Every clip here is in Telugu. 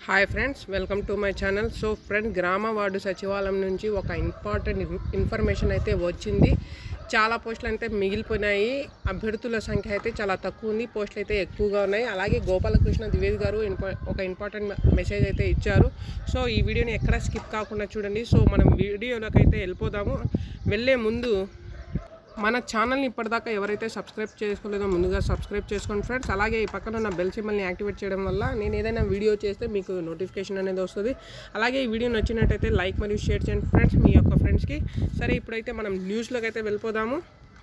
hi friends welcome to my channel so friend గ్రామ వార్డు సచివాలయం నుంచి ఒక ఇంపార్టెంట్ ఇన్- ఇన్ఫర్మేషన్ అయితే వచ్చింది చాలా పోస్టులు అయితే మిగిలిపోయినాయి అభ్యర్థుల సంఖ్య అయితే చాలా తక్కువ ఉంది పోస్టులు అయితే ఎక్కువగా ఉన్నాయి అలాగే గోపాలకృష్ణ ద్వివేది గారు ఇంపా ఒక ఇంపార్టెంట్ మెసేజ్ అయితే ఇచ్చారు సో ఈ వీడియోని ఎక్కడ స్కిప్ కాకుండా చూడండి సో మనం వీడియోలోకి అయితే వెళ్ళిపోదాము వెళ్ళే ముందు మన ఛానల్ని ఇప్పటిదాకా ఎవరైతే సబ్స్క్రైబ్ చేసుకోలేదో ముందుగా సబ్స్క్రైబ్ చేసుకోండి ఫ్రెండ్స్ అలాగే ఈ పక్కన ఉన్న బెల్ సింబల్ని యాక్టివేట్ చేయడం వల్ల నేను ఏదైనా వీడియో చేస్తే మీకు నోటిఫికేషన్ అనేది వస్తుంది అలాగే ఈ వీడియో నచ్చినట్టయితే లైక్ మరియు షేర్ చేయండి ఫ్రెండ్స్ మీ యొక్క ఫ్రెండ్స్కి సరే ఇప్పుడైతే మనం న్యూస్లోకి అయితే వెళ్ళిపోదాము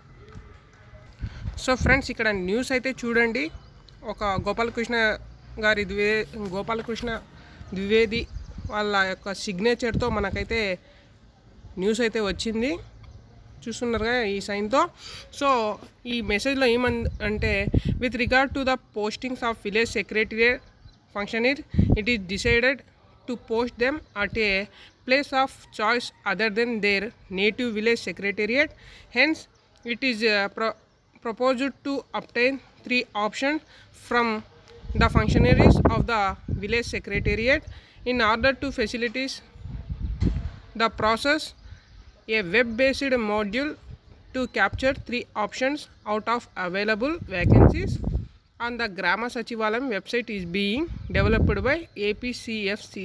సో ఫ్రెండ్స్ ఇక్కడ న్యూస్ అయితే చూడండి ఒక గోపాలకృష్ణ గారి ద్వే గోపాలకృష్ణ ద్వివేది వాళ్ళ యొక్క సిగ్నేచర్తో మనకైతే న్యూస్ అయితే వచ్చింది చూస్తున్నారుగా ఈ సైన్తో సో ఈ మెసేజ్లో ఏమన్ అంటే with regard to the postings of village secretariat functionary it is decided to post them at a place of choice other than their native village secretariat hence it is proposed to obtain three options from the functionaries of the village secretariat in order to facilitate the process a web-based module to capture three options out of available vacancies on the Grama Sachivalayam website is being developed by APCFC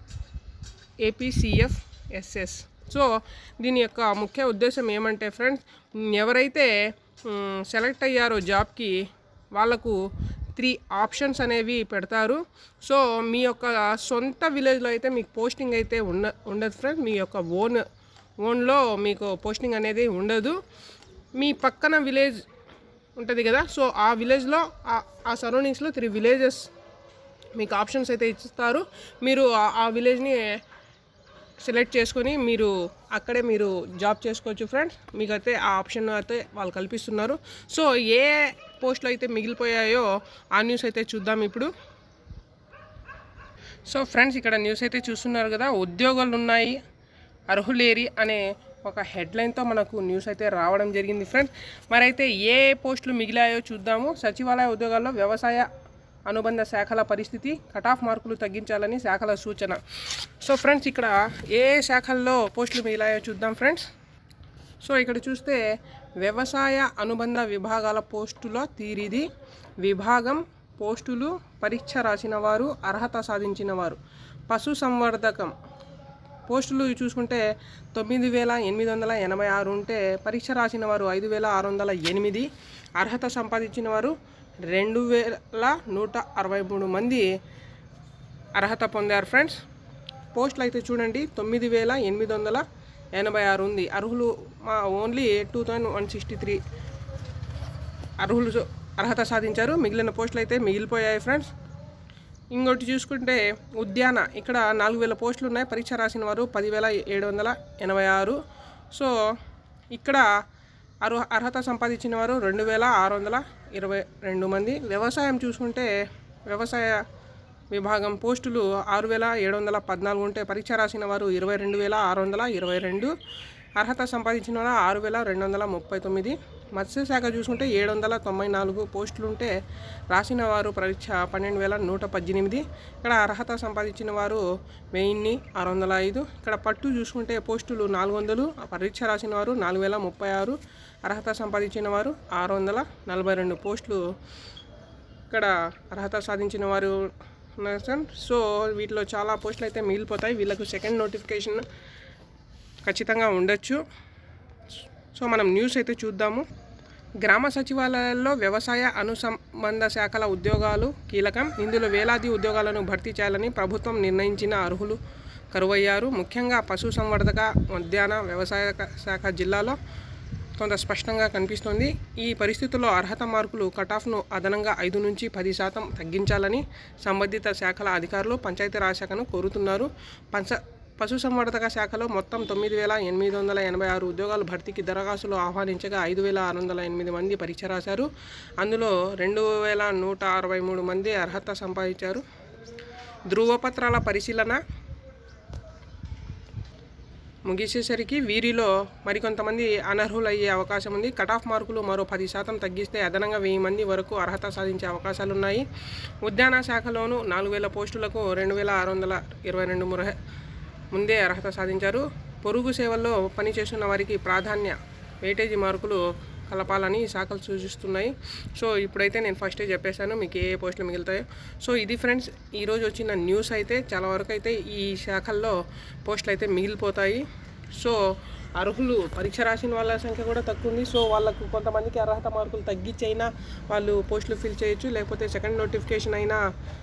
APCFSS so దీని యొక్క ముఖ్య ఉద్దేశం ఏమంటే ఫ్రెండ్స్ ఎవరైతే సెలెక్ట్ అయ్యారో జాబ్కి వాళ్ళకు త్రీ ఆప్షన్స్ అనేవి పెడతారు సో మీ యొక్క సొంత విలేజ్లో అయితే మీకు పోస్టింగ్ అయితే ఉండ ఉండదు ఫ్రెండ్స్ మీ యొక్క ఓన్ ఓన్లో మీకు పోస్టింగ్ అనేది ఉండదు మీ పక్కన విలేజ్ ఉంటుంది కదా సో ఆ విలేజ్లో ఆ- ఆ సరౌండింగ్స్లో త్రీ విలేజెస్ మీకు ఆప్షన్స్ అయితే ఇస్తారు మీరు ఆ- ఆ విలేజ్ని సెలెక్ట్ చేసుకొని మీరు అక్కడే మీరు జాబ్ చేసుకోవచ్చు ఫ్రెండ్స్ మీకైతే ఆ ఆప్షన్ అయితే వాళ్ళు కల్పిస్తున్నారు సో ఏ పోస్టులు అయితే మిగిలిపోయాయో ఆ న్యూస్ అయితే చూద్దాం ఇప్పుడు సో ఫ్రెండ్స్ ఇక్కడ న్యూస్ అయితే చూస్తున్నారు కదా ఉద్యోగాలు ఉన్నాయి అర్హులేరి అనే ఒక హెడ్లైన్తో మనకు న్యూస్ అయితే రావడం జరిగింది ఫ్రెండ్స్ మరైతే ఏ పోస్టులు మిగిలాయో చూద్దాము సచివాలయ ఉద్యోగాల్లో వ్యవసాయ అనుబంధ శాఖల పరిస్థితి కట్ ఆఫ్ మార్కులు తగ్గించాలని శాఖల సూచన సో ఫ్రెండ్స్ ఇక్కడ ఏ ఏ శాఖల్లో పోస్టులు మిగిలాయో చూద్దాం ఫ్రెండ్స్ సో ఇక్కడ చూస్తే వ్యవసాయ అనుబంధ విభాగాల పోస్టుల తీరిది విభాగం పోస్టులు పరీక్ష రాసిన వారు అర్హత సాధించిన వారు పశు సంవర్ధకం పోస్టులు చూసుకుంటే తొమ్మిది వేల ఎనిమిది వందల ఎనభై ఆరు ఉంటే పరీక్ష రాసిన వారు ఐదు వేల ఆరు వందల ఎనిమిది అర్హత సంపాదించిన వారు రెండు వేల నూట అరవై మూడు మంది అర్హత పొందారు ఫ్రెండ్స్ పోస్టులు అయితే చూడండి తొమ్మిది వేల ఎనిమిది వందల ఎనభై ఆరు ఉంది అర్హులు మా only two thousand one sixty three అర్హులు చూ- అర్హత సాధించారు మిగిలిన పోస్టులు అయితే మిగిలిపోయాయి ఫ్రెండ్స్ ఇంకోటి చూసుకుంటే ఉద్యాన ఇక్కడ నాలుగు వేల పోస్టులు ఉన్నాయి పరీక్ష రాసిన వారు పదివేల ఏడు వందల ఎనభై ఆరు సో ఇక్కడ అర్హ అర్హత సంపాదించిన వారు రెండు వేల ఆరు వందల ఇరవై రెండు మంది వ్యవసాయం చూసుకుంటే వ్యవసాయ విభాగం పోస్టులు ఆరు వేల ఏడు వందల పద్నాలుగు ఉంటే పరీక్ష రాసిన వారు ఇరవై రెండు వేల ఆరు వందల ఇరవై రెండు అర్హత సంపాదించిన వారు ఆరు వేల రెండు వందల ముప్పై తొమ్మిది మత్స్యశాఖ చూసుకుంటే ఏడు వందల తొంభై నాలుగు పోస్టులు ఉంటే రాసిన వారు పరీక్ష పన్నెండు వేల నూట పద్దెనిమిది ఇక్కడ అర్హత సంపాదించిన వారు వెయ్యిన్ని ఆరు వందల ఐదు ఇక్కడ పట్టు చూసుకుంటే పోస్టులు నాలుగు వందలు పరీక్ష రాసిన వారు నాలుగు వేల ముప్పై ఆరు అర్హత సంపాదించిన వారు ఆరు వందల నలభై రెండు పోస్టులు ఇక్కడ అర్హత సాధించిన వారు ఉన్నారు సార్ సో వీటిలో చాలా పోస్టులు అయితే మిగిలిపోతాయి వీళ్ళకు సెకండ్ నోటిఫికేషన్ ఖచ్చితంగా ఉండొచ్చు సో మనం న్యూస్ అయితే చూద్దాము గ్రామ సచివాలయాల్లో వ్యవసాయ అనుసంబంధ శాఖల ఉద్యోగాలు కీలకం ఇందులో వేలాది ఉద్యోగాలను భర్తీ చేయాలని ప్రభుత్వం నిర్ణయించిన అర్హులు కరువయ్యారు ముఖ్యంగా పశుసంవర్ధక ఉద్యాన వ్యవసాయ శాఖ జిల్లాలో కొంత స్పష్టంగా కనిపిస్తోంది ఈ పరిస్థితుల్లో అర్హత మార్కులు కటాఫ్ను అదనంగా ఐదు నుంచి పది శాతం తగ్గించాలని సంబంధిత శాఖల అధికారులు పంచాయతీరాజ్ శాఖను కోరుతున్నారు పంచ పశుసంవర్ధక శాఖలో మొత్తం తొమ్మిది వేల ఎనిమిది వందల ఎనభై ఆరు ఉద్యోగాలు భర్తీకి దరఖాస్తులు ఆహ్వానించగా ఐదు వేల ఆరు వందల ఎనిమిది మంది పరీక్ష రాశారు అందులో రెండు వేల నూట అరవై మూడు మంది అర్హత సంపాదించారు ధృవపత్రాల పరిశీలన ముగిసేసరికి వీరిలో మరికొంతమంది అనర్హులయ్యే అవకాశం ఉంది కట్ ఆఫ్ మార్కులు మరో పది శాతం తగ్గిస్తే అదనంగా వెయ్యి మంది వరకు అర్హత సాధించే అవకాశాలు ఉన్నాయి ఉద్యాన శాఖలోను నాలుగు వేల పోస్టులకు రెండు వేల ఆరు వందల ఇరవై రెండు ముర ముందే అర్హత సాధించారు పొరుగు సేవల్లో పనిచేస్తున్న వారికి ప్రాధాన్య వెయిటేజీ మార్కులు కలపాలని ఈ శాఖలు సూచిస్తున్నాయి సో ఇప్పుడైతే నేను ఫస్టే చెప్పేశాను మీకు ఏ ఏ పోస్టులు మిగులుతాయో సో ఇది ఫ్రెండ్స్ ఈరోజు వచ్చిన న్యూస్ అయితే చాలా వరకు అయితే ఈ శాఖల్లో పోస్టులు అయితే మిగిలిపోతాయి సో అర్హులు పరీక్ష రాసిన వాళ్ళ సంఖ్య కూడా తక్కువ ఉంది సో వాళ్ళకు కొంతమందికి అర్హత మార్కులు తగ్గించైనా వాళ్ళు పోస్టులు ఫిల్ చేయొచ్చు లేకపోతే సెకండ్ నోటిఫికేషన్ అయినా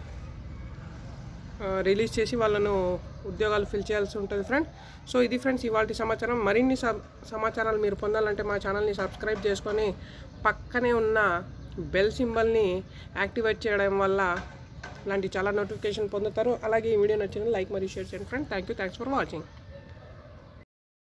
ఆ, రిలీజ్ చేసి వాళ్ళను ఉద్యోగాలు ఫిల్ చేయాల్సి ఉంటుంది ఫ్రెండ్ సో ఇది ఫ్రెండ్స్ ఇవాళ సమాచారం మరిన్ని స- సమాచారాలు మీరు పొందాలంటే మా ఛానల్ని సబ్స్క్రైబ్ చేసుకొని పక్కనే ఉన్న బెల్ సింబల్ని యాక్టివేట్ చేయడం వల్ల ఇలాంటి చాలా నోటిఫికేషన్ పొందుతారు అలాగే ఈ వీడియో నచ్చిన లైక్ మరియు షేర్ చేయండి friend thank you thanks for watching